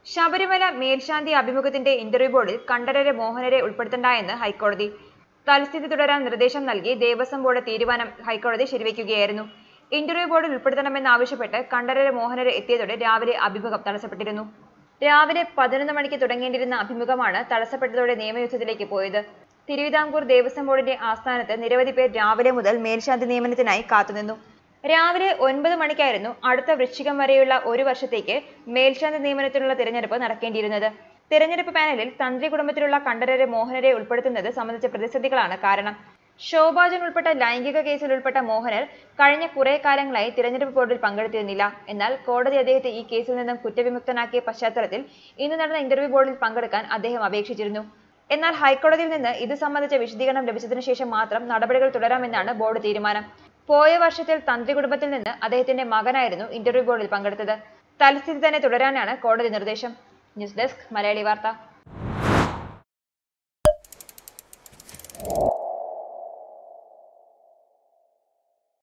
ശബരിമല മേൽശാന്തി അഭിമുഖത്തിന്റെ ഇന്റർവ്യൂ ബോർഡിൽ കണ്ഠരര് മോഹനരെ ഉൾപ്പെടുത്തണ്ടെന്ന് ഹൈക്കോടതി തൽസ്ഥിതി തുടരാൻ നിർദ്ദേശം നൽകി ദേവസ്വം ബോർഡ് തീരുമാനം ഹൈക്കോടതി ശരിവയ്ക്കുകയായിരുന്നു ഇന്റർവ്യൂ ബോർഡിൽ ഉൾപ്പെടുത്തണമെന്നാവശ്യപ്പെട്ട് കണ്ഠരര് മോഹനര് എത്തിയതോടെ രാവിലെ അഭിമുഖം തടസ്സപ്പെട്ടിരുന്നു രാവിലെ പതിനൊന്ന് മണിക്ക് തുടങ്ങേണ്ടിരുന്ന അഭിമുഖമാണ് തടസ്സപ്പെട്ടതോടെ നിയമയുദ്ധത്തിലേക്ക് പോയത് തിരുവിതാംകൂർ ദേവസ്വം ബോർഡിന്റെ ആസ്ഥാനത്ത് നിരവധി പേർ രാവിലെ മുതൽ മേൽശാന്തി നിയമനത്തിനായി കാത്തുനിന്നു രാവിലെ ഒൻപത് മണിക്കായിരുന്നു അടുത്ത വൃശ്ചികം വരെയുള്ള ഒരു വർഷത്തേക്ക് മേൽശാന്തി നിയമനത്തിനുള്ള തിരഞ്ഞെടുപ്പ് നടക്കേണ്ടിയിരുന്നത് തിരഞ്ഞെടുപ്പ് പാനലിൽ തന്ത്രി കുടുംബത്തിലുള്ള കണ്ഠരരെ മോഹനരെ ഉൾപ്പെടുത്തുന്നത് സംബന്ധിച്ച പ്രതിസന്ധികളാണ് കാരണം ശോഭാജൻ ഉൾപ്പെട്ട ലൈംഗിക കേസിൽ ഉൾപ്പെട്ട മോഹനർ കഴിഞ്ഞ കുറെ കാലങ്ങളായി തിരഞ്ഞെടുപ്പ് ബോർഡിൽ പങ്കെടുത്തിരുന്നില്ല എന്നാൽ കോടതി അദ്ദേഹത്തെ ഈ കേസിൽ നിന്നും കുറ്റവിമുക്തനാക്കിയ പശ്ചാത്തലത്തിൽ ഇന്ന് നടന്ന ഇന്റർവ്യൂ ബോർഡിൽ പങ്കെടുക്കാൻ അദ്ദേഹം അപേക്ഷിച്ചിരുന്നു എന്നാൽ ഹൈക്കോടതിയിൽ നിന്ന് ഇത് സംബന്ധിച്ച വിശദീകരണം ലഭിച്ചതിനു ശേഷം മാത്രം നടപടികൾ തുടരാമെന്നാണ് ബോർഡ് തീരുമാനം പോയ വർഷത്തിൽ തന്ത്രി കുടുംബത്തിൽ നിന്ന് അദ്ദേഹത്തിന്റെ മകനായിരുന്നു ഇന്റർവ്യൂ ബോർഡിൽ പങ്കെടുത്തത് തൽസ്ഥിതി തന്നെ തുടരാനാണ് കോടതി നിർദ്ദേശം ന്യൂസ് ഡെസ്ക് മലയാളി വാർത്ത